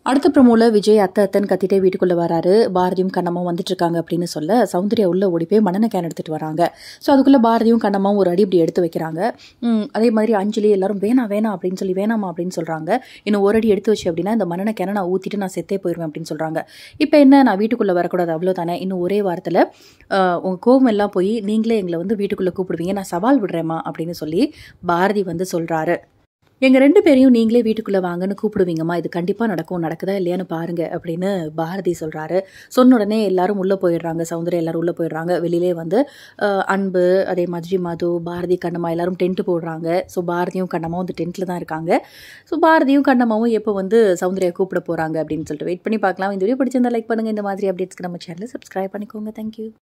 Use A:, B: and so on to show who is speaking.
A: அடுத்த ப்ரமோல விஜய் அத்தை அத்தன் கத்திட்டே வீட்டுக்குள்ள வராரு பாரதியும் கண்ணம்மாவும் வந்துட்டு இருக்காங்க அப்படின்னு சொல்ல சௌந்தர்யா உள்ள ஓடி போய் மணன கேன் எடுத்துட்டு வராங்க ஸோ அதுக்குள்ள பாரதியும் கண்ணம்மாவும் ஒரு அடி இப்படி எடுத்து வைக்கிறாங்க ம், அதே மாதிரி அஞ்சலி எல்லாரும் வேணாம் வேணாம் அப்படின்னு சொல்லி வேணாமா அப்படின்னு சொல்றாங்க இன்னும் ஒரு அடி எடுத்து வச்சு அப்படின்னா இந்த மணன கேனை நான் ஊத்திட்டு நான் செத்தே போயிருவேன் அப்படின்னு சொல்றாங்க இப்போ என்ன நான் வீட்டுக்குள்ள வரக்கூடாது அவ்வளோதானே இன்னும் ஒரே வாரத்தில் உங்க கோவம் எல்லாம் போய் நீங்களே எங்களை வந்து வீட்டுக்குள்ள கூப்பிடுவீங்க நான் சவால் விடுறேம்மா அப்படின்னு சொல்லி பாரதி வந்து சொல்றாரு எங்க ரெண்டு பேரையும் நீங்களே வீட்டுக்குள்ள வாங்கன்னு கூப்பிடுவீங்கம்மா இது கண்டிப்பா நடக்கும் நடக்குதா இல்லையான்னு பாருங்க அப்படின்னு பாரதி சொல்றாரு சொன்ன உடனே எல்லாரும் உள்ள போயிடுறாங்க சௌந்தர்யா எல்லாரும் உள்ள போயிடுறாங்க வெளியிலே வந்து அஹ், அன்பு அதே மாதிரி மது பாரதி கண்ணம்மா எல்லாரும் டென்ட் போடுறாங்க ஸோ பாரதியும் கண்ணம்மாவும் வந்து டென்ட்ல தான் இருக்காங்க ஸோ பாரதியும் கண்ணம்மாவும் எப்போ வந்து சௌந்தர்யா கூப்பிட போறாங்க அப்படின்னு சொல்லிட்டு வெயிட் பண்ணி பார்க்கலாம் இந்த வீடியோ பிடிச்சிருந்தா லைக் பண்ணுங்க இந்த மாதிரி அப்டேட்ஸ்க்கு நம்ம சேனலை சப்ஸ்கிரைப் பண்ணிக்கோங்க தேங்க்யூ